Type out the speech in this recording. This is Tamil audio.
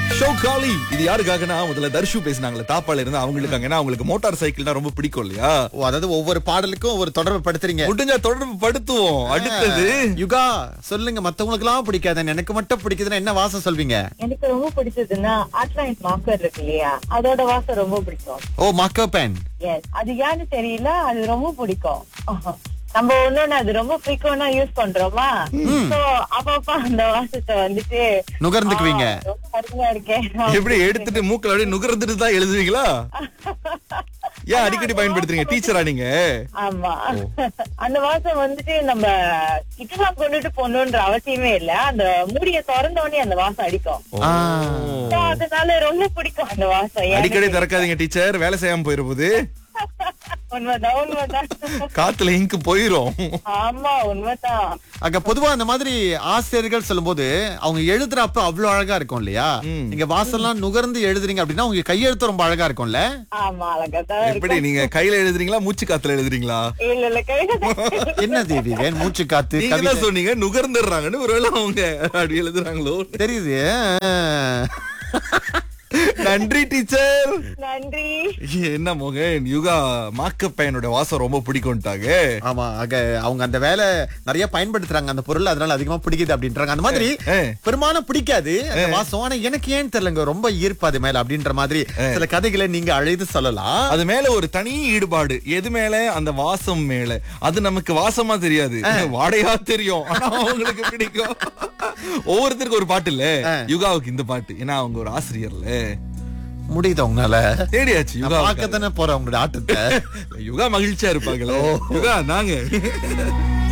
ஷோ காலி இது யாருக்காகனா முதல்ல தர்ஷு பேசினாங்களே தாப்பால இருந்து அவங்களுக்காக ஏன்னா அவங்களுக்கு மோட்டார் சைக்கிள்னா ரொம்ப பிடிக்கும் இல்லையா ஓ, அதாவது ஒவ்வொரு பாடலுக்கும் ஒரு தொடர்பு படுத்துறீங்க முடிஞ்சா தொடர்பு படுத்துவோம் அடுத்தது யுகா சொல்லுங்க மத்தவங்களுக்கு எல்லாம் பிடிக்காது எனக்கு மட்டும் பிடிக்குதுன்னா என்ன வாசம் சொல்வீங்க எனக்கு ரொம்ப பிடிச்சதுன்னா அட்லாண்ட் மார்க்கர் இருக்கு இல்லையா அதோட வாசம் ரொம்ப பிடிக்கும் ஓ மக்கோ பேன் எஸ் அது ஏன்னு தெரியல அது ரொம்ப பிடிக்கும் நம்ம ஒண்ணு அது ரொம்ப ஃப்ரீக்வெண்டா யூஸ் பண்றோமா சோ அப்பப்ப அந்த வாசத்தை வந்துட்டு நுகர்ந்துக்குவீங்க ஆ, ரொம்ப அருமையா இருக்கேன் எப்படி எடுத்துட்டு மூக்கல அப்படியே நுகர்ந்துட்டு தான் எழுதுவீங்களா ஏன் அடிக்கடி பயன்படுத்துறீங்க டீச்சரா நீங்க ஆமா அந்த வாசம் வந்துட்டு நம்ம கிட்டலாம் கொண்டுட்டு போகணுன்ற அவசியமே இல்ல அந்த மூடிய திறந்த உடனே அந்த வாசம் அடிக்கும் ஆ. So, அதனால ரொம்ப பிடிக்கும் அந்த வாசம் ஏன்னு அடிக்கடி தெரியல. திறக்காதீங்க டீச்சர் வேலை செய்யாம போயிரு போது உண்மைதான் உண்மைதான் காத்துல இங்கு போயிரும் ஆமா உண்மைதான் அங்க பொதுவா அந்த மாதிரி ஆசிரியர்கள் சொல்லும்போது அவங்க எழுதுறப்ப அவ்வளவு அழகா இருக்கும் இல்லையா ம். நீங்க வாசல்லாம் நுகர்ந்து எழுதுறீங்க அப்படின்னா உங்க கையெழுத்து ரொம்ப அழகா இருக்கும்ல ஆமா அழகாதான் எப்படி இருக்கும் நீங்க கையில எழுதுறீங்களா மூச்சு காத்துல எழுதுறீங்களா இல்ல இல்ல கையில என்ன தேவி வேன் மூச்சு காத்து நீங்க கவிதை தான் சொன்னீங்க நுகர்ந்துடுறாங்கன்னு ஒருவேளை அவங்க அப்படி எழுதுறாங்களோ தெரியுது நன்றி டீச்சர் நன்றி என்ன மோகன் யுகா மாக்க பையனோட வாசம் ரொம்ப பிடிக்கும்ட்டாங்க ஆமா ஆக அவங்க அந்த வேலை நிறைய பயன்படுத்துறாங்க அந்த பொருள் அதனால அதிகமா பிடிக்குது அப்படின்றாங்க அந்த மாதிரி ஏ. பெரும்பாலும் பிடிக்காது அந்த வாசம் ஆனா எனக்கு ஏன் தெரியலங்க ரொம்ப ஈர்ப்பு அது மேல அப்படின்ற மாதிரி சில கதைகளை நீங்க அழைத்து சொல்லலாம் அது மேல ஒரு தனி ஈடுபாடு எது மேல அந்த வாசம் மேல அது நமக்கு வாசமா தெரியாது வாடையா தெரியும் ஆனா அவங்களுக்கு பிடிக்கும் ஒவ்வொருத்தருக்கும் ஒரு பாட்டு இல்ல யுகாவுக்கு இந்த பாட்டு ஏன்னா அவங்க ஒரு ஆசிரியர்ல முடியுது உங்களால தேடியாச்சு யுகா பார்க்கத்தானே போறேன் உங்களோட ஆட்டத்தை யுகா மகிழ்ச்சியா இருப்பாங்களே யுகா நாங்க